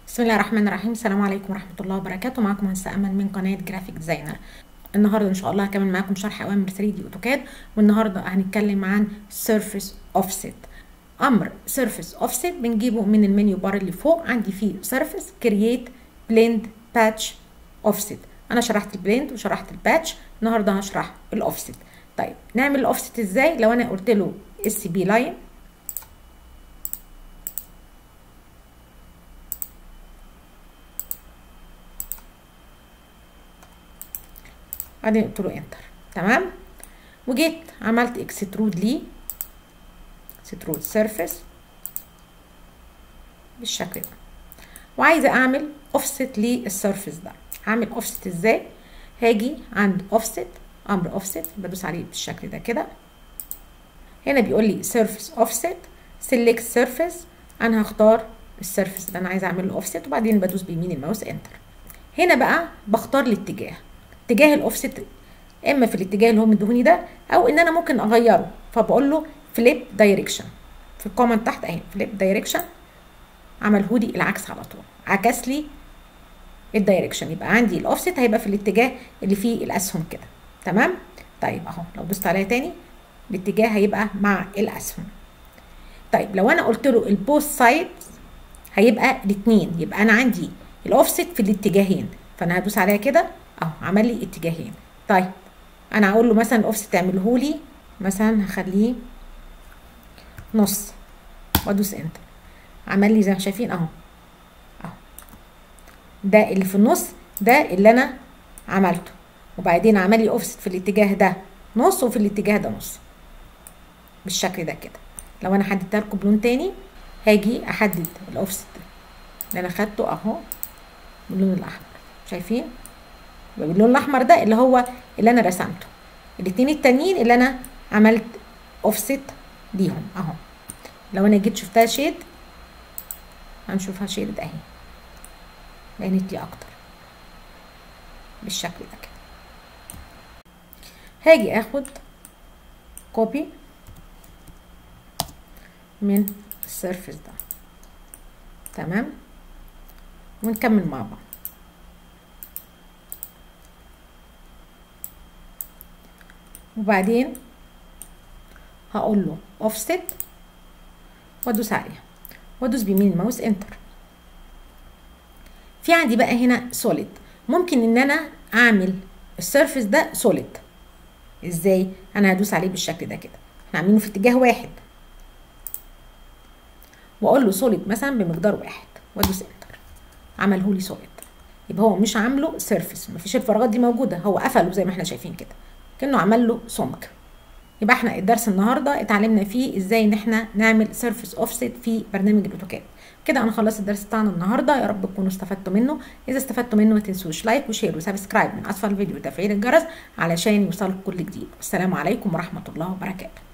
بسم الله الرحمن الرحيم السلام عليكم ورحمة الله وبركاته معكم هندسة أمل من قناة جرافيك ديزاينر النهاردة إن شاء الله هكمل معاكم شرح أوامر 3 دي أوتوكاد والنهاردة هنتكلم عن Surface Offset أمر Surface Offset بنجيبه من المنيو بار اللي فوق عندي فيه Surface Create Blend Patch Offset أنا شرحت البلند وشرحت الباتش النهاردة هشرح الأوفست طيب نعمل الأوفست إزاي لو أنا قلت له اس بي لاين بعدين قلت له انتر تمام وجيت عملت اكسترود ليه اكسترود سيرفيس بالشكل ده وعايزه اعمل اوفست للسيرفيس ده هعمل اوفست ازاي هاجي عند اوفست امر اوفست بدوس عليه بالشكل ده كده هنا بيقول لي سيرفيس اوفست سيلكت سيرفيس انا هختار السيرفيس اللي انا عايزه اعمل له اوفست وبعدين بدوس بيمين الماوس انتر هنا بقى بختار الاتجاه اتجاه الاوفست اما في الاتجاه اللي هو مديهوني ده او ان انا ممكن اغيره فبقول له فليب دايركشن في الكومنت تحت اهي فليب دايركشن عمله لي العكس على طول عكس لي الدايركشن يبقى عندي الاوفست هيبقى في الاتجاه اللي فيه الاسهم كده تمام طيب اهو لو دوست عليها تاني الاتجاه هيبقى مع الاسهم طيب لو انا قلت له البوست سايد هيبقى الاثنين يبقى انا عندي الاوفست في الاتجاهين فانا هدوس عليها كده اهو عمل لي اتجاهين طيب انا هقول له مثلا الاوفست تعمله لي مثلا هخليه نص وادوس انتر عمل لي زي ما شايفين اهو اهو ده اللي في النص ده اللي انا عملته وبعدين عمل لي اوفست في الاتجاه ده نص وفي الاتجاه ده نص بالشكل ده كده لو انا حددتها لكم بلون تاني هاجي احدد الاوفست اللي انا خدته اهو باللون الاحمر شايفين باللون الاحمر ده اللي هو اللي انا رسمته الاتنين التانيين اللي انا عملت اوفست ليهم اهو لو انا جيت شفتها شيد هنشوفها شيد اهي بانت لي اكتر بالشكل ده كده هاجي اخد كوبي من السيرفيس ده تمام ونكمل مع بعض وبعدين هقول له اوفست وادوس عليها وادوس بيمين الماوس انتر في عندي بقى هنا سوليد ممكن ان انا اعمل السيرفيس ده سوليد ازاي انا هدوس عليه بالشكل ده كده احنا عاملينه في اتجاه واحد واقول له سوليد مثلا بمقدار واحد وادوس انتر عمله لي سوليد يبقى هو مش عامله سيرفيس مفيش الفراغات دي موجوده هو قفله زي ما احنا شايفين كده كانه عمل له سمك يبقى احنا الدرس النهارده اتعلمنا فيه ازاي ان احنا نعمل سيرفيس اوفست في برنامج الاوتوكاد كده انا خلصت الدرس بتاعنا النهارده يا رب تكونوا استفدتوا منه اذا استفدتوا منه ما تنسوش لايك وشير وسبسكرايب من اسفل الفيديو وتفعيل الجرس علشان يوصلكم كل جديد والسلام عليكم ورحمه الله وبركاته